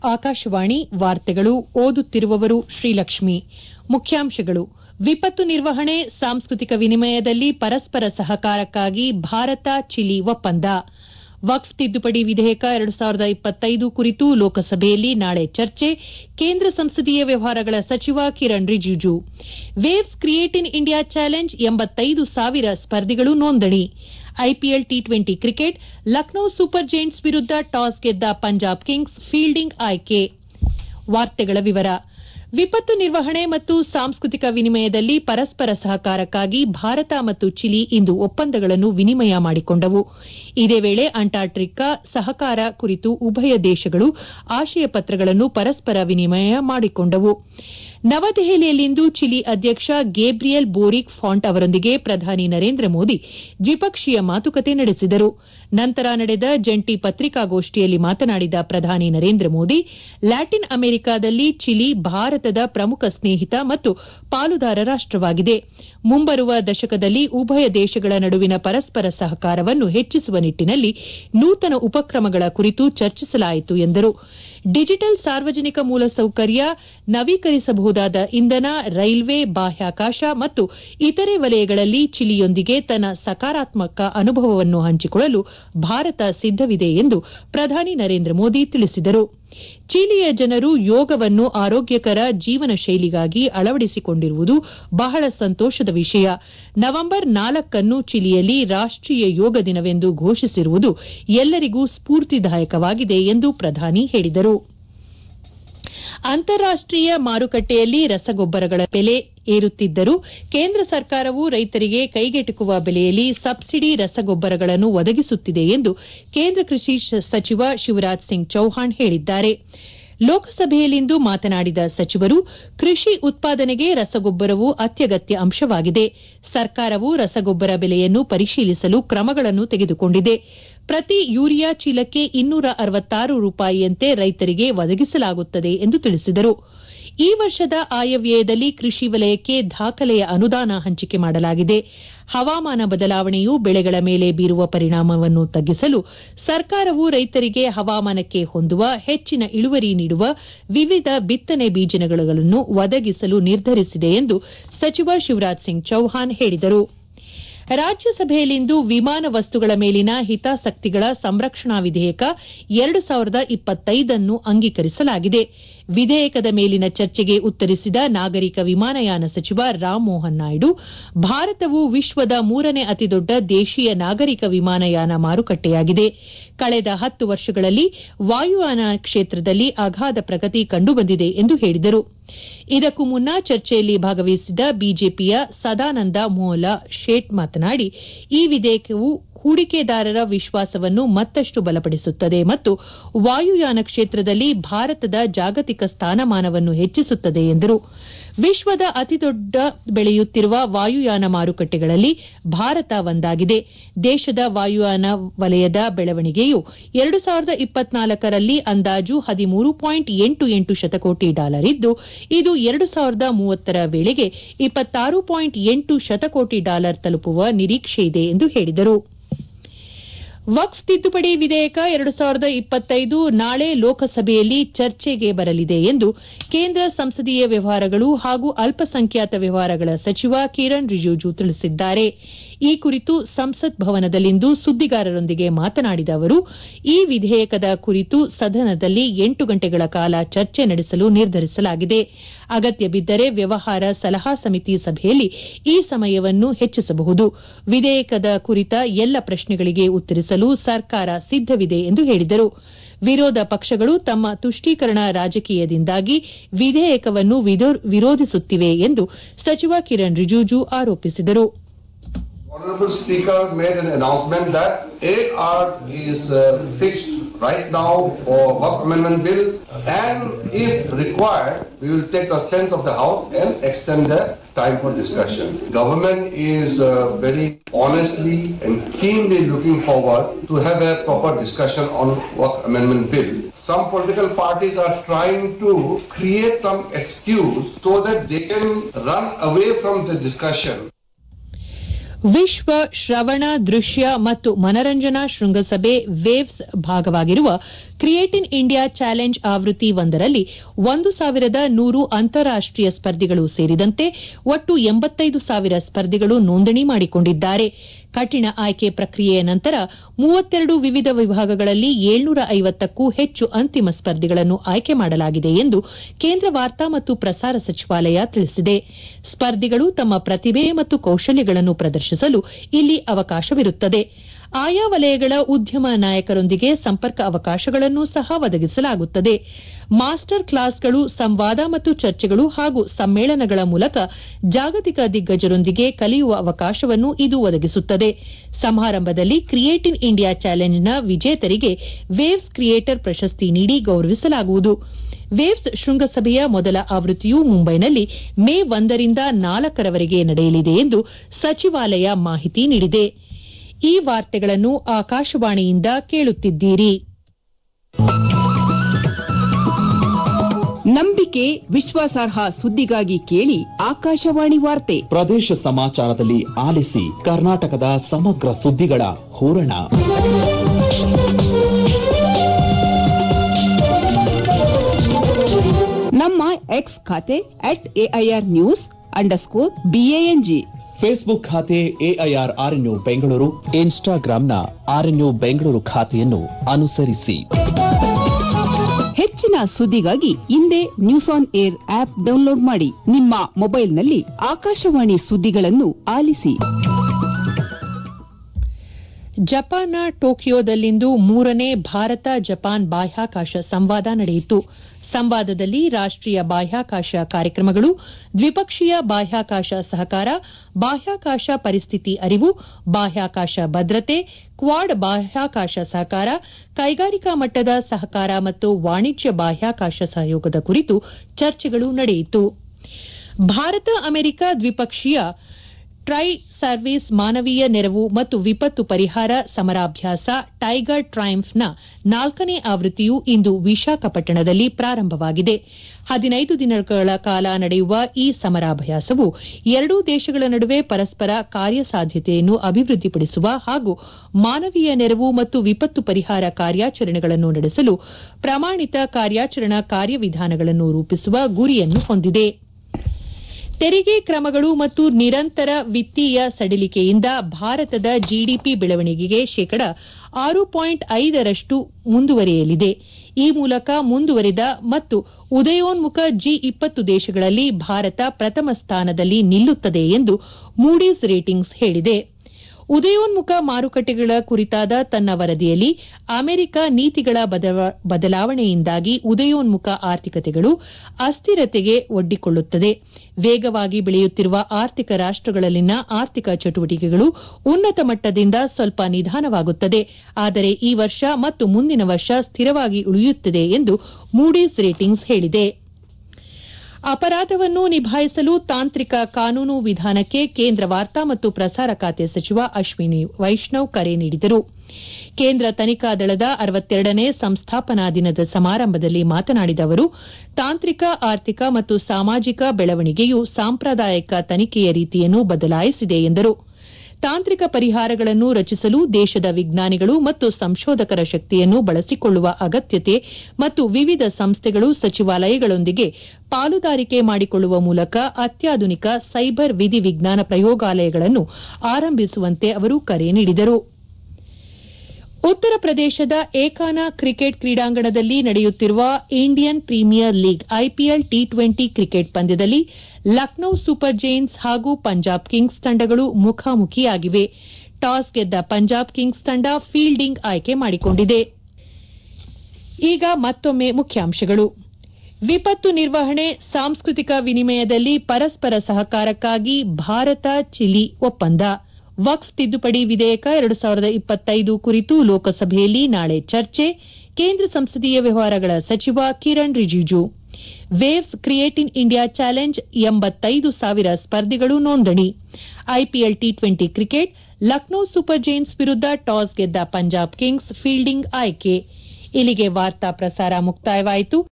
ಆಕಾಶವಾಣಿ ವಾರ್ತೆಗಳು ಓದುತ್ತಿರುವವರು ಶ್ರೀಲಕ್ಷ್ಮಿ ಮುಖ್ಯಾಂಶಗಳು ವಿಪತ್ತು ನಿರ್ವಹಣೆ ಸಾಂಸ್ಕೃತಿಕ ವಿನಿಮಯದಲ್ಲಿ ಪರಸ್ಪರ ಸಹಕಾರಕ್ಕಾಗಿ ಭಾರತ ಚಿಲಿ ಒಪ್ಪಂದ ವಕ್ಫ್ ತಿದ್ದುಪಡಿ ವಿಧೇಯಕ ಎರಡು ಸಾವಿರದ ಇಪ್ಪತ್ತೈದು ಕುರಿತು ಲೋಕಸಭೆಯಲ್ಲಿ ನಾಳೆ ಚರ್ಚೆ ಕೇಂದ್ರ ಸಂಸದೀಯ ವ್ಯವಹಾರಗಳ ಸಚಿವ ಕಿರಣ್ ರಿಜಿಜು ವೇವ್ಸ್ ಕ್ರಿಯೇಟ್ ಇನ್ ಇಂಡಿಯಾ ಚಾಲೆಂಜ್ ಎಂಬತ್ತೈದು ಸಾವಿರ ಸ್ಪರ್ಧಿಗಳು ನೋಂದಣಿ IPL T twenty cricket Lucknow super giants ವಿರುದ್ದ ಟಾಸ್ ಗೆದ್ದ ಪಂಜಾಬ್ ಕಿಂಗ್ಸ್ ಫೀಲ್ಡಿಂಗ್ ಆಯ್ಕೆ ವಿಪತ್ತು ನಿರ್ವಹಣೆ ಮತ್ತು ಸಾಂಸ್ಕೃತಿಕ ವಿನಿಮಯದಲ್ಲಿ ಪರಸ್ಪರ ಸಹಕಾರಕ್ಕಾಗಿ ಭಾರತ ಮತ್ತು ಚಿಲಿ ಇಂದು ಒಪ್ಪಂದಗಳನ್ನು ವಿನಿಮಯ ಮಾಡಿಕೊಂಡವು ಇದೇ ವೇಳೆ ಅಂಟಾರ್ಟಿಕಾ ಸಹಕಾರ ಕುರಿತು ಉಭಯ ದೇಶಗಳು ಆಶಯ ಪತ್ರಗಳನ್ನು ಪರಸ್ಪರ ವಿನಿಮಯ ಮಾಡಿಕೊಂಡವು ನವದೆಹಲಿಯಲ್ಲಿಂದು ಚಿಲಿ ಅಧ್ಯಕ್ಷ ಗೇಬ್ರಿಯಲ್ ಬೋರಿಕ್ ಫಾಂಟ್ ಅವರೊಂದಿಗೆ ಪ್ರಧಾನಿ ನರೇಂದ್ರ ಮೋದಿ ದ್ವಿಪಕ್ಷೀಯ ಮಾತುಕತೆ ನಡೆಸಿದರು ನಂತರ ನಡೆದ ಜಂಟಿ ಪತ್ರಿಕಾಗೋಷ್ಠಿಯಲ್ಲಿ ಮಾತನಾಡಿದ ಪ್ರಧಾನಿ ನರೇಂದ್ರ ಮೋದಿ ಲ್ಯಾಟಿನ್ ಅಮೆರಿಕಾದಲ್ಲಿ ಚಿಲಿ ಭಾರತದ ಪ್ರಮುಖ ಸ್ನೇಹಿತ ಮತ್ತು ಪಾಲುದಾರ ರಾಷ್ಟವಾಗಿದೆ ಮುಂಬರುವ ದಶಕದಲ್ಲಿ ಉಭಯ ದೇಶಗಳ ನಡುವಿನ ಪರಸ್ಪರ ಸಹಕಾರವನ್ನು ಹೆಚ್ಚಿಸುವ ನಿಟ್ಟಿನಲ್ಲಿ ನೂತನ ಉಪಕ್ರಮಗಳ ಕುರಿತು ಚರ್ಚಿಸಲಾಯಿತು ಎಂದರು ಡಿಜಿಟಲ್ ಸಾರ್ವಜನಿಕ ಮೂಲಸೌಕರ್ಯ ನವೀಕರಿಸಬಹುದಾದ ಇಂಧನ ರೈಲ್ವೆ ಬಾಹ್ಯಾಕಾಶ ಮತ್ತು ಇತರೆ ವಲಯಗಳಲ್ಲಿ ಚಿಲಿಯೊಂದಿಗೆ ತನ್ನ ಸಕಾರಾತ್ಮಕ ಅನುಭವವನ್ನು ಹಂಚಿಕೊಳ್ಳಲು ಭಾರತ ಸಿದ್ದವಿದೆ ಎಂದು ಪ್ರಧಾನಿ ನರೇಂದ್ರ ಮೋದಿ ತಿಳಿಸಿದರು ಚಿಲಿಯ ಜನರು ಯೋಗವನ್ನು ಆರೋಗ್ಯಕರ ಜೀವನ ಶೈಲಿಗಾಗಿ ಅಳವಡಿಸಿಕೊಂಡಿರುವುದು ಬಹಳ ಸಂತೋಷದ ವಿಷಯ ನವೆಂಬರ್ ನಾಲ್ಕನ್ನು ಚಿಲಿಯಲ್ಲಿ ರಾಷ್ಟೀಯ ಯೋಗ ದಿನವೆಂದು ಘೋಷಿಸಿರುವುದು ಎಲ್ಲರಿಗೂ ಸ್ಫೂರ್ತಿದಾಯಕವಾಗಿದೆ ಎಂದು ಪ್ರಧಾನಿ ಹೇಳಿದರು ಅಂತಾರಾಷ್ಟೀಯ ಮಾರುಕಟ್ಟೆಯಲ್ಲಿ ರಸಗೊಬ್ಬರಗಳ ಬೆಲೆ ಏರುತ್ತಿದ್ದರೂ ಕೇಂದ್ರ ಸರ್ಕಾರವು ರೈತರಿಗೆ ಕೈಗೆಟುಕುವ ಬೆಲೆಯಲ್ಲಿ ಸಬ್ಸಿಡಿ ರಸಗೊಬ್ಬರಗಳನ್ನು ಒದಗಿಸುತ್ತಿದೆ ಎಂದು ಕೇಂದ್ರ ಕೃಷಿ ಸಚಿವ ಶಿವರಾಜ್ ಸಿಂಗ್ ಚೌಹಾಣ್ ಹೇಳಿದ್ದಾರೆ ಲೋಕಸಭೆಯಲ್ಲಿಂದು ಮಾತನಾಡಿದ ಸಚಿವರು ಕೃಷಿ ಉತ್ಪಾದನೆಗೆ ರಸಗೊಬ್ಬರವು ಅತ್ಯಗತ್ಯ ಅಂಶವಾಗಿದೆ ಸರ್ಕಾರವು ರಸಗೊಬ್ಬರ ಬೆಲೆಯನ್ನು ಪರಿಶೀಲಿಸಲು ಕ್ರಮಗಳನ್ನು ತೆಗೆದುಕೊಂಡಿದೆ ಪ್ರತಿ ಯೂರಿಯಾ ಚೀಲಕ್ಕೆ ಇನ್ನೂರ ಅರವತ್ತಾರು ರೂಪಾಯಿಯಂತೆ ರೈತರಿಗೆ ಒದಗಿಸಲಾಗುತ್ತದೆ ಎಂದು ತಿಳಿಸಿದರು ಈ ವರ್ಷದ ಆಯವ್ಯಯದಲ್ಲಿ ಕೃಷಿ ವಲಯಕ್ಕೆ ದಾಖಲೆಯ ಅನುದಾನ ಹಂಚಿಕೆ ಮಾಡಲಾಗಿದೆ ಹವಾಮಾನ ಬದಲಾವಣೆಯು ಬೆಳೆಗಳ ಮೇಲೆ ಬೀರುವ ಪರಿಣಾಮವನ್ನು ತಗ್ಗಿಸಲು ಸರ್ಕಾರವು ರೈತರಿಗೆ ಹವಾಮಾನಕ್ಕೆ ಹೊಂದುವ ಹೆಚ್ಚಿನ ಇಳುವರಿ ನೀಡುವ ವಿವಿಧ ಬಿತ್ತನೆ ಬೀಜಗಳನ್ನು ಒದಗಿಸಲು ನಿರ್ಧರಿಸಿದೆ ಎಂದು ಸಚಿವ ಶಿವರಾಜ್ ಸಿಂಗ್ ಚೌಹಾಣ್ ಹೇಳಿದರು ರಾಜ್ಯಸಭೆಯಲ್ಲಿಂದು ವಿಮಾನ ವಸ್ತುಗಳ ಮೇಲಿನ ಹಿತಾಸಕ್ತಿಗಳ ಸಂರಕ್ಷಣಾ ವಿಧೇಯಕ ಎರಡು ಸಾವಿರದ ಇಪ್ಪತ್ತೈದನ್ನು ಅಂಗೀಕರಿಸಲಾಗಿದೆ ವಿಧೇಯಕದ ಮೇಲಿನ ಚರ್ಚೆಗೆ ಉತ್ತರಿಸಿದ ನಾಗರಿಕ ವಿಮಾನಯಾನ ಸಚಿವ ರಾಮ್ಮೋಹನ್ ನಾಯ್ಡು ಭಾರತವು ವಿಶ್ವದ ಮೂರನೇ ಅತಿದೊಡ್ಡ ದೇಶೀಯ ನಾಗರಿಕ ವಿಮಾನಯಾನ ಮಾರುಕಟ್ಟೆಯಾಗಿದೆ ಕಳೆದ ಹತ್ತು ವರ್ಷಗಳಲ್ಲಿ ವಾಯುಯಾನ ಕ್ಷೇತ್ರದಲ್ಲಿ ಅಗಾಧ ಪ್ರಗತಿ ಕಂಡುಬಂದಿದೆ ಎಂದು ಹೇಳಿದರು ಇದಕ್ಕೂ ಮುನ್ನ ಚರ್ಚೆಯಲ್ಲಿ ಭಾಗವಹಿಸಿದ ಬಿಜೆಪಿಯ ಸದಾನಂದ ಮೋಹಲ ಶೇಟ್ ಮಾತನಾಡಿ ಈ ವಿಧೇಯಕವು ಹೂಡಿಕೆದಾರರ ವಿಶ್ವಾಸವನ್ನು ಮತ್ತಷ್ಟು ಬಲಪಡಿಸುತ್ತದೆ ಮತ್ತು ವಾಯುಯಾನ ಕ್ಷೇತ್ರದಲ್ಲಿ ಭಾರತದ ಜಾಗತಿಕ ಸ್ಥಾನಮಾನವನ್ನು ಹೆಚ್ಚಿಸುತ್ತದೆ ಎಂದರು ವಿಶ್ವದ ಅತಿದೊಡ್ಡ ಬೆಳೆಯುತ್ತಿರುವ ವಾಯುಯಾನ ಮಾರುಕಟ್ಟೆಗಳಲ್ಲಿ ಭಾರತ ಒಂದಾಗಿದೆ ದೇಶದ ವಾಯುಯಾನ ವಲಯದ ಬೆಳವಣಿಗೆಯು ಎರಡು ಸಾವಿರದ ಇಪ್ಪತ್ನಾಲ್ಕರಲ್ಲಿ ಅಂದಾಜು ಹದಿಮೂರು ಪಾಯಿಂಟ್ ಎಂಟು ಎಂಟು ಶತಕೋಟಿ ಡಾಲರ್ ಇದ್ದು ಇದು ಎರಡು ಸಾವಿರದ ಮೂವತ್ತರ ವೇಳೆಗೆ ಇಪ್ಪತ್ತಾರು ಪಾಯಿಂಟ್ ಎಂಟು ಶತಕೋಟಿ ಡಾಲರ್ ತಲುಪುವ ನಿರೀಕ್ಷೆಯಿದೆ ಎಂದು ಹೇಳಿದರು ವಕ್ಫ್ ತಿದ್ದುಪಡಿ ವಿಧೇಯಕ ಎರಡು ಸಾವಿರದ ಇಪ್ಪತ್ತೈದು ನಾಳೆ ಲೋಕಸಭೆಯಲ್ಲಿ ಚರ್ಚೆಗೆ ಬರಲಿದೆ ಎಂದು ಕೇಂದ್ರ ಸಂಸದೀಯ ವ್ಯವಹಾರಗಳು ಹಾಗೂ ಅಲ್ಪಸಂಖ್ಯಾತ ವ್ಯವಹಾರಗಳ ಸಚಿವ ಕಿರಣ್ ರಿಜಿಜು ತಿಳಿಸಿದ್ದಾರೆ ಈ ಕುರಿತು ಸಂಸತ್ ಭವನದಲ್ಲಿಂದು ಸುದ್ದಿಗಾರರೊಂದಿಗೆ ಮಾತನಾಡಿದ ಅವರು ಈ ವಿಧೇಯಕದ ಕುರಿತು ಸದನದಲ್ಲಿ ಎಂಟು ಗಂಟೆಗಳ ಕಾಲ ಚರ್ಚೆ ನಡೆಸಲು ನಿರ್ಧರಿಸಲಾಗಿದೆ ಅಗತ್ಯ ಬಿದ್ದರೆ ವ್ಯವಹಾರ ಸಲಹಾ ಸಮಿತಿ ಸಭೆಯಲ್ಲಿ ಈ ಸಮಯವನ್ನು ಹೆಚ್ಚಿಸಬಹುದು ವಿಧೇಯಕದ ಕುರಿತ ಎಲ್ಲ ಪ್ರಶ್ನೆಗಳಿಗೆ ಉತ್ತರಿಸಲು ಸರ್ಕಾರ ಸಿದ್ದವಿದೆ ಎಂದು ಹೇಳಿದರು ವಿರೋಧ ಪಕ್ಷಗಳು ತಮ್ಮ ತುಷ್ಟೀಕರಣ ರಾಜಕೀಯದಿಂದಾಗಿ ವಿಧೇಯಕವನ್ನು ವಿರೋಧಿಸುತ್ತಿವೆ ಎಂದು ಸಚಿವ ಕಿರಣ್ ರಿಜಿಜು ಆರೋಪಿಸಿದರು Honorable Speaker made an announcement that eight hours is uh, fixed right now for work amendment bill and if required we will take the sense of the house and extend the time for discussion. Government is uh, very honestly and keenly looking forward to have a proper discussion on work amendment bill. Some political parties are trying to create some excuse so that they can run away from the discussion. ವಿಶ್ವ ಶ್ರವಣ ದೃಶ್ಯ ಮತ್ತು ಮನರಂಜನಾ ಶೃಂಗಸಭೆ waves ಭಾಗವಾಗಿರುವ create in India challenge ಆವೃತ್ತಿ ಒಂದರಲ್ಲಿ ಒಂದು ಸಾವಿರದ ನೂರು ಅಂತಾರಾಷ್ಟೀಯ ಸ್ಪರ್ಧಿಗಳು ಸೇರಿದಂತೆ ಒಟ್ಟು ಎಂಬತ್ತೈದು ಸಾವಿರ ಸ್ಪರ್ಧಿಗಳು ನೋಂದಣಿ ಮಾಡಿಕೊಂಡಿದ್ದಾರೆ ಕಠಿಣ ಆಯ್ಕೆ ಪ್ರಕ್ರಿಯೆಯ ನಂತರ ಮೂವತ್ತೆರಡು ವಿವಿಧ ವಿಭಾಗಗಳಲ್ಲಿ ಏಳ್ನೂರ ಐವತ್ತಕ್ಕೂ ಹೆಚ್ಚು ಅಂತಿಮ ಸ್ಪರ್ಧಿಗಳನ್ನು ಆಯ್ಕೆ ಮಾಡಲಾಗಿದೆ ಎಂದು ಕೇಂದ್ರ ವಾರ್ತಾ ಮತ್ತು ಪ್ರಸಾರ ಸಚಿವಾಲಯ ತಿಳಿಸಿದೆ ಸ್ಪರ್ಧಿಗಳು ತಮ್ಮ ಪ್ರತಿಭೆ ಮತ್ತು ಕೌಶಲ್ಯಗಳನ್ನು ಪ್ರದರ್ಶಿಸಲು ಇಲ್ಲಿ ಅವಕಾಶವಿರುತ್ತದೆ ಆಯಾ ವಲಯಗಳ ಉದ್ಯಮ ನಾಯಕರೊಂದಿಗೆ ಸಂಪರ್ಕ ಅವಕಾಶಗಳನ್ನು ಸಹ ಒದಗಿಸಲಾಗುತ್ತದೆ ಮಾಸ್ಟರ್ ಕ್ಲಾಸ್ಗಳು ಸಂವಾದ ಮತ್ತು ಚರ್ಚೆಗಳು ಹಾಗೂ ಸಮ್ಮೇಳನಗಳ ಮೂಲಕ ಜಾಗತಿಕ ದಿಗ್ಗಜರೊಂದಿಗೆ ಕಲಿಯುವ ಅವಕಾಶವನ್ನು ಇದು ಒದಗಿಸುತ್ತದೆ ಸಮಾರಂಭದಲ್ಲಿ ಕ್ರಿಯೇಟ್ ಇನ್ ಇಂಡಿಯಾ ಚಾಲೆಂಜ್ನ ವಿಜೇತರಿಗೆ ವೇವ್ಸ್ ಕ್ರಿಯೇಟರ್ ಪ್ರಶಸ್ತಿ ನೀಡಿ ಗೌರವಿಸಲಾಗುವುದು ವೇವ್ಸ್ ಶೃಂಗಸಭೆಯ ಮೊದಲ ಆವೃತ್ತಿಯು ಮುಂಬೈನಲ್ಲಿ ಮೇ ಒಂದರಿಂದ ನಾಲ್ಕರವರೆಗೆ ನಡೆಯಲಿದೆ ಎಂದು ಸಚಿವಾಲಯ ಮಾಹಿತಿ ನೀಡಿದೆ ಈ ವಾರ್ತೆಗಳನ್ನು ಆಕಾಶವಾಣಿಯಿಂದ ಕೇಳುತ್ತಿದ್ದೀರಿ ನಂಬಿಕೆ ವಿಶ್ವಾಸಾರ್ಹ ಸುದ್ದಿಗಾಗಿ ಕೇಳಿ ಆಕಾಶವಾಣಿ ವಾರ್ತೆ ಪ್ರದೇಶ ಸಮಾಚಾರದಲ್ಲಿ ಆಲಿಸಿ ಕರ್ನಾಟಕದ ಸಮಗ್ರ ಸುದ್ದಿಗಳ ಹೂರಣ ನಮ್ಮ ಎಕ್ಸ್ ಖಾತೆ at AIR news underscore BANG Facebook ಖಾತೆ ಎಐಆರ್ ಆರ್ಎನ್ಯು ಬೆಂಗಳೂರು ಇನ್ಸ್ಟಾಗ್ರಾಂನ ಆರ್ಎನ್ಯು ಬೆಂಗಳೂರು ಖಾತೆಯನ್ನು ಅನುಸರಿಸಿ ಹೆಚ್ಚಿನ ಸುದ್ದಿಗಾಗಿ ಹಿಂದೆ news on air app download ಮಾಡಿ ನಿಮ್ಮ ಮೊಬೈಲ್ನಲ್ಲಿ ಆಕಾಶವಾಣಿ ಸುದ್ದಿಗಳನ್ನು ಆಲಿಸಿ ಜಪಾನ್ನ ಟೋಕಿಯೋದಲ್ಲಿಂದು ಮೂರನೇ ಭಾರತ ಜಪಾನ್ ಬಾಹ್ಯಾಕಾಶ ಸಂವಾದ ನಡೆಯಿತು ಸಂವಾದದಲ್ಲಿ ರಾಷ್ಟೀಯ ಬಾಹ್ಯಾಕಾಶ ಕಾರ್ಯಕ್ರಮಗಳು ದ್ವಿಪಕ್ಷೀಯ ಬಾಹ್ಯಾಕಾಶ ಸಹಕಾರ ಬಾಹ್ಯಾಕಾಶ ಪರಿಸ್ಥಿತಿ ಅರಿವು ಬಾಹ್ಯಾಕಾಶ ಭದ್ರತೆ ಕ್ವಾಡ್ ಬಾಹ್ಯಾಕಾಶ ಸಹಕಾರ ಕೈಗಾರಿಕಾ ಮಟ್ಟದ ಸಹಕಾರ ಮತ್ತು ವಾಣಿಜ್ಯ ಬಾಹ್ಯಾಕಾಶ ಸಹಯೋಗದ ಕುರಿತು ಚರ್ಚೆಗಳು ನಡೆಯಿತು ಭಾರತ ಅಮೆರಿಕ ದ್ವಿಪಕ್ಷೀಯ ಟ್ರೈ ಸರ್ವಿಸ್ ಮಾನವೀಯ ನೆರವು ಮತ್ತು ವಿಪತ್ತು ಪರಿಹಾರ ಸಮರಾಭ್ಯಾಸ ಟೈಗರ್ ಟ್ರೈಂಫ್ನ ನಾಲ್ಕನೇ ಆವೃತ್ತಿಯು ಇಂದು ವಿಶಾಖಪಟ್ಟಣದಲ್ಲಿ ಪ್ರಾರಂಭವಾಗಿದೆ ಹದಿನೈದು ದಿನಗಳ ಕಾಲ ನಡೆಯುವ ಈ ಸಮರಾಭ್ಯಾಸವು ಎರಡೂ ದೇಶಗಳ ನಡುವೆ ಪರಸ್ಪರ ಕಾರ್ಯಸಾಧ್ಯತೆಯನ್ನು ಅಭಿವೃದ್ಧಿಪಡಿಸುವ ಹಾಗೂ ಮಾನವೀಯ ನೆರವು ಮತ್ತು ವಿಪತ್ತು ಪರಿಹಾರ ಕಾರ್ಯಾಚರಣೆಗಳನ್ನು ನಡೆಸಲು ಪ್ರಮಾಣಿತ ಕಾರ್ಯಾಚರಣಾ ಕಾರ್ಯವಿಧಾನಗಳನ್ನು ರೂಪಿಸುವ ಗುರಿಯನ್ನು ಹೊಂದಿದೆ ತೆರಿಗೆ ಕ್ರಮಗಳು ಮತ್ತು ನಿರಂತರ ವಿತ್ತೀಯ ಸಡಿಲಿಕೆಯಿಂದ ಭಾರತದ ಜಿಡಿಪಿ ಬೆಳವಣಿಗೆಗೆ ಶೇಕಡ ಆರು ಪಾಯಿಂಟ್ ಐದರಷ್ಟು ಮುಂದುವರಿಯಲಿದೆ ಈ ಮೂಲಕ ಮುಂದುವರಿದ ಮತ್ತು ಉದಯೋನ್ಮುಖ ಜಿ ಇಪ್ಪತ್ತು ದೇಶಗಳಲ್ಲಿ ಭಾರತ ಪ್ರಥಮ ಸ್ಥಾನದಲ್ಲಿ ನಿಲ್ಲುತ್ತದೆ ಎಂದು ಮೂಡೀಸ್ ರೇಟಿಂಗ್ಸ್ ಹೇಳಿದೆ ಉದಯೋನ್ಮುಖ ಮಾರುಕಟ್ಟೆಗಳ ಕುರಿತಾದ ತನ್ನ ವರದಿಯಲ್ಲಿ ಅಮೆರಿಕ ನೀತಿಗಳ ಬದಲಾವಣೆಯಿಂದಾಗಿ ಉದಯೋನ್ಮುಖ ಆರ್ಥಿಕತೆಗಳು ಅಸ್ಥಿರತೆಗೆ ಒಡ್ಡಿಕೊಳ್ಳುತ್ತದೆ ವೇಗವಾಗಿ ಬೆಳೆಯುತ್ತಿರುವ ಆರ್ಥಿಕ ರಾಷ್ಟಗಳಲ್ಲಿನ ಆರ್ಥಿಕ ಚಟುವಟಿಕೆಗಳು ಉನ್ನತ ಮಟ್ಟದಿಂದ ಸ್ವಲ್ಪ ನಿಧಾನವಾಗುತ್ತದೆ ಆದರೆ ಈ ವರ್ಷ ಮತ್ತು ಮುಂದಿನ ವರ್ಷ ಸ್ಥಿರವಾಗಿ ಉಳಿಯುತ್ತದೆ ಎಂದು ಮೂಡೀಸ್ ರೇಟಿಂಗ್ಸ್ ಹೇಳಿದೆ ಅಪರಾಧವನ್ನು ನಿಭಾಯಿಸಲು ತಾಂತ್ರಿಕ ಕಾನೂನು ವಿಧಾನಕ್ಕೆ ಕೇಂದ್ರ ವಾರ್ತಾ ಮತ್ತು ಪ್ರಸಾರ ಖಾತೆ ಸಚಿವ ಅಶ್ವಿನಿ ವೈಷ್ಣವ್ ಕರೆ ನೀಡಿದರು ಕೇಂದ್ರ ತನಿಖಾ ದಳದ ಅರವತ್ತೆರಡನೇ ಸಂಸ್ಥಾಪನಾ ದಿನದ ಸಮಾರಂಭದಲ್ಲಿ ಮಾತನಾಡಿದ ಅವರು ತಾಂತ್ರಿಕ ಆರ್ಥಿಕ ಮತ್ತು ಸಾಮಾಜಿಕ ಬೆಳವಣಿಗೆಯು ಸಾಂಪ್ರದಾಯಿಕ ತನಿಖೆಯ ರೀತಿಯನ್ನು ಬದಲಾಯಿಸಿದೆ ಎಂದರು ತಾಂತ್ರಿಕ ಪರಿಹಾರಗಳನ್ನು ರಚಿಸಲು ದೇಶದ ವಿಜ್ಞಾನಿಗಳು ಮತ್ತು ಸಂಶೋಧಕರ ಶಕ್ತಿಯನ್ನು ಬಳಸಿಕೊಳ್ಳುವ ಅಗತ್ಯತೆ ಮತ್ತು ವಿವಿಧ ಸಂಸ್ಥೆಗಳು ಸಚಿವಾಲಯಗಳೊಂದಿಗೆ ಪಾಲುದಾರಿಕೆ ಮಾಡಿಕೊಳ್ಳುವ ಮೂಲಕ ಅತ್ಯಾಧುನಿಕ ಸೈಬರ್ ವಿಧಿವಿಜ್ಞಾನ ಪ್ರಯೋಗಾಲಯಗಳನ್ನು ಆರಂಭಿಸುವಂತೆ ಅವರು ಕರೆ ನೀಡಿದರು ಉತ್ತರ ಪ್ರದೇಶದ ಏಕಾನ ಕ್ರಿಕೆಟ್ ಕ್ರೀಡಾಂಗಣದಲ್ಲಿ ನಡೆಯುತ್ತಿರುವ Indian Premier League IPL T twenty cricket ಪಂದ್ಯದಲ್ಲಿ ಲಕ್ನೋ ಸೂಪರ್ ಜೈನ್ಸ್ ಹಾಗೂ ಪಂಜಾಬ್ ಕಿಂಗ್ಸ್ ತಂಡಗಳು ಮುಖಾಮುಖಿಯಾಗಿವೆ ಟಾಸ್ ಗೆದ್ದ ಪಂಜಾಬ್ ಕಿಂಗ್ಸ್ ತಂಡ ಫೀಲ್ಡಿಂಗ್ ಆಯ್ಕೆ ಮಾಡಿಕೊಂಡಿದೆ ಈಗ ಮತ್ತೊಮ್ಮೆ ಮುಖ್ಯಾಂಶಗಳು ವಿಪತ್ತು ನಿರ್ವಹಣೆ ಸಾಂಸ್ಕೃತಿಕ ವಿನಿಮಯದಲ್ಲಿ ಪರಸ್ಪರ ಸಹಕಾರಕ್ಕಾಗಿ ಭಾರತ ಚಿಲಿ ಒಪ್ಪಂದ ವಕ್ಫ್ ತಿದ್ದುಪಡಿ ವಿಧೇಯಕ ಎರಡು ಸಾವಿರದ ಇಪ್ಪತ್ತೈದು ಕುರಿತು ಲೋಕಸಭೆಯಲ್ಲಿ ನಾಳೆ ಚರ್ಚೆ ಕೇಂದ್ರ ಸಂಸದೀಯ ವ್ಯವಹಾರಗಳ ಸಚಿವ ಕಿರಣ್ ರಿಜಿಜು ವೇವ್ಸ್ ಕ್ರಿಯೇಟ್ ಇನ್ ಇಂಡಿಯಾ ಚಾಲೆಂಜ್ ಎಂಬತ್ತೈದು ಸಾವಿರ ಸ್ಪರ್ಧಿಗಳು ನೋಂದಣಿ IPL T twenty cricket Lucknow super giants ವಿರುದ್ಧ ಟಾಸ್ ಗೆದ್ದ ಪಂಜಾಬ್ ಕಿಂಗ್ಸ್ ಫೀಲ್ಡಿಂಗ್ ಆಯ್ಕೆ ಇಲ್ಲಿಗೆ ವಾರ್ತಾ ಪ್ರಸಾರ ಮುಕ್ತಾಯವಾಯಿತು